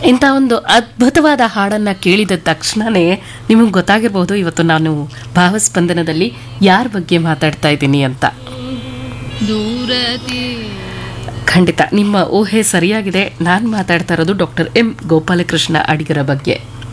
ಇಂಥ ಒಂದು ಅದ್ಭುತವಾದ ಹಾಡನ್ನು ಕೇಳಿದ ತಕ್ಷಣವೇ ನಿಮಗೆ ಗೊತ್ತಾಗಿರ್ಬೋದು ಇವತ್ತು ನಾನು ಭಾವಸ್ಪಂದನದಲ್ಲಿ ಯಾರ ಬಗ್ಗೆ ಮಾತಾಡ್ತಾ ಇದ್ದೀನಿ ಅಂತ ದೂರತಿ ಖಂಡಿತ ನಿಮ್ಮ ಊಹೆ ಸರಿಯಾಗಿದೆ ನಾನು ಮಾತಾಡ್ತಾ ಇರೋದು ಡಾಕ್ಟರ್ ಎಂ ಗೋಪಾಲಕೃಷ್ಣ ಅಡಿಗರ ಬಗ್ಗೆ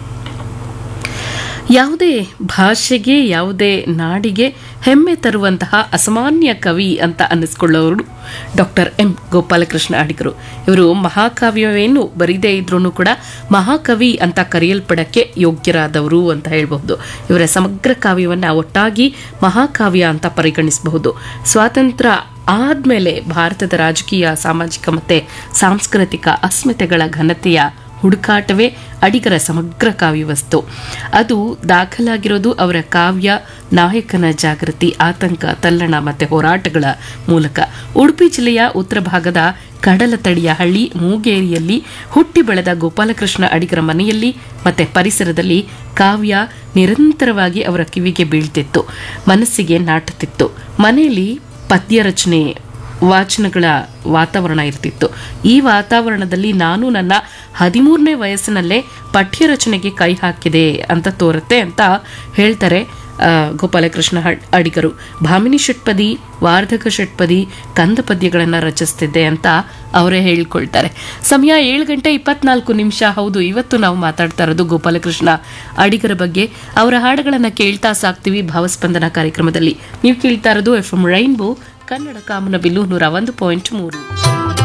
ಯಾವುದೇ ಭಾಷೆಗೆ ಯಾವುದೇ ನಾಡಿಗೆ ಹೆಮ್ಮೆ ತರುವಂತಹ ಅಸಾಮಾನ್ಯ ಕವಿ ಅಂತ ಅನ್ನಿಸ್ಕೊಳ್ಳೋರು ಡಾಕ್ಟರ್ ಎಂ ಗೋಪಾಲಕೃಷ್ಣ ಅಡಿಗರು ಇವರು ಮಹಾಕಾವ್ಯವೇನು ಬರೀದೇ ಇದ್ರೂ ಕೂಡ ಮಹಾಕವಿ ಅಂತ ಕರೆಯಲ್ಪಡಕ್ಕೆ ಯೋಗ್ಯರಾದವರು ಅಂತ ಹೇಳಬಹುದು ಇವರ ಸಮಗ್ರ ಕಾವ್ಯವನ್ನು ಒಟ್ಟಾಗಿ ಮಹಾಕಾವ್ಯ ಅಂತ ಪರಿಗಣಿಸಬಹುದು ಸ್ವಾತಂತ್ರ್ಯ ಆದಮೇಲೆ ಭಾರತದ ರಾಜಕೀಯ ಸಾಮಾಜಿಕ ಮತ್ತು ಸಾಂಸ್ಕೃತಿಕ ಅಸ್ಮಿತೆಗಳ ಘನತೆಯ ಹುಡುಕಾಟವೇ ಅಡಿಗರ ಸಮಗ್ರ ಕಾವ್ಯವಸ್ತು ಅದು ದಾಖಲಾಗಿರೋದು ಅವರ ಕಾವ್ಯ ನಾಯಕನ ಜಾಗೃತಿ ಆತಂಕ ತಲ್ಲಣ ಮತ್ತು ಹೋರಾಟಗಳ ಮೂಲಕ ಉಡುಪಿ ಜಿಲ್ಲೆಯ ಉತ್ತರ ಭಾಗದ ಕಡಲ ತಡಿಯ ಹಳ್ಳಿ ಮೂಗೇರಿಯಲ್ಲಿ ಹುಟ್ಟಿ ಬೆಳೆದ ಗೋಪಾಲಕೃಷ್ಣ ಅಡಿಗರ ಮನೆಯಲ್ಲಿ ಮತ್ತೆ ಪರಿಸರದಲ್ಲಿ ಕಾವ್ಯ ನಿರಂತರವಾಗಿ ಅವರ ಕಿವಿಗೆ ಬೀಳ್ತಿತ್ತು ಮನಸ್ಸಿಗೆ ನಾಟುತ್ತಿತ್ತು ಮನೆಯಲ್ಲಿ ಪದ್ಯ ರಚನೆ ವಾಚನಗಳ ವಾತಾವರಣ ಇರ್ತಿತ್ತು ಈ ವಾತಾವರಣದಲ್ಲಿ ನಾನು ನನ್ನ ಹದಿಮೂರನೇ ವಯಸ್ಸಿನಲ್ಲೇ ಪಠ್ಯ ರಚನೆಗೆ ಕೈ ಹಾಕಿದೆ ಅಂತ ತೋರುತ್ತೆ ಅಂತ ಹೇಳ್ತಾರೆ ಆ, ಗೋಪಾಲಕೃಷ್ಣ ಹ- ಅಡಿಗರು ಭಾಮಿನಿ ಷಟ್ಪದಿ ವಾರ್ಧಕ ಷಟ್ಪದಿ ಕಂದ ಪದ್ಯಗಳನ್ನು ರಚಿಸ್ತಿದ್ದೆ ಅಂತ ಅವರೇ ಹೇಳ್ಕೊಳ್ತಾರೆ ಸಮಯ ಏಳು ಗಂಟೆ ಇಪ್ಪತ್ನಾಲ್ಕು ನಿಮಿಷ ಹೌದು ಇವತ್ತು ನಾವು ಮಾತಾಡ್ತಾ ಇರೋದು ಗೋಪಾಲಕೃಷ್ಣ ಅಡಿಗರ ಬಗ್ಗೆ ಅವರ ಹಾಡುಗಳನ್ನು ಕೇಳ್ತಾ ಸಾಕ್ತೀವಿ ಭಾವಸ್ಪಂದನ ಕಾರ್ಯಕ್ರಮದಲ್ಲಿ ನೀವು ಕೇಳ್ತಾ ಇರೋದು ಎಫ್ ಎಂ ರೈನ್ಬೋ ಕನ್ನಡ ಕಾಮನಬಿಲ್ಲು ನೂರ ಒಂದು ಪಾಯಿಂಟ್ ಮೂರು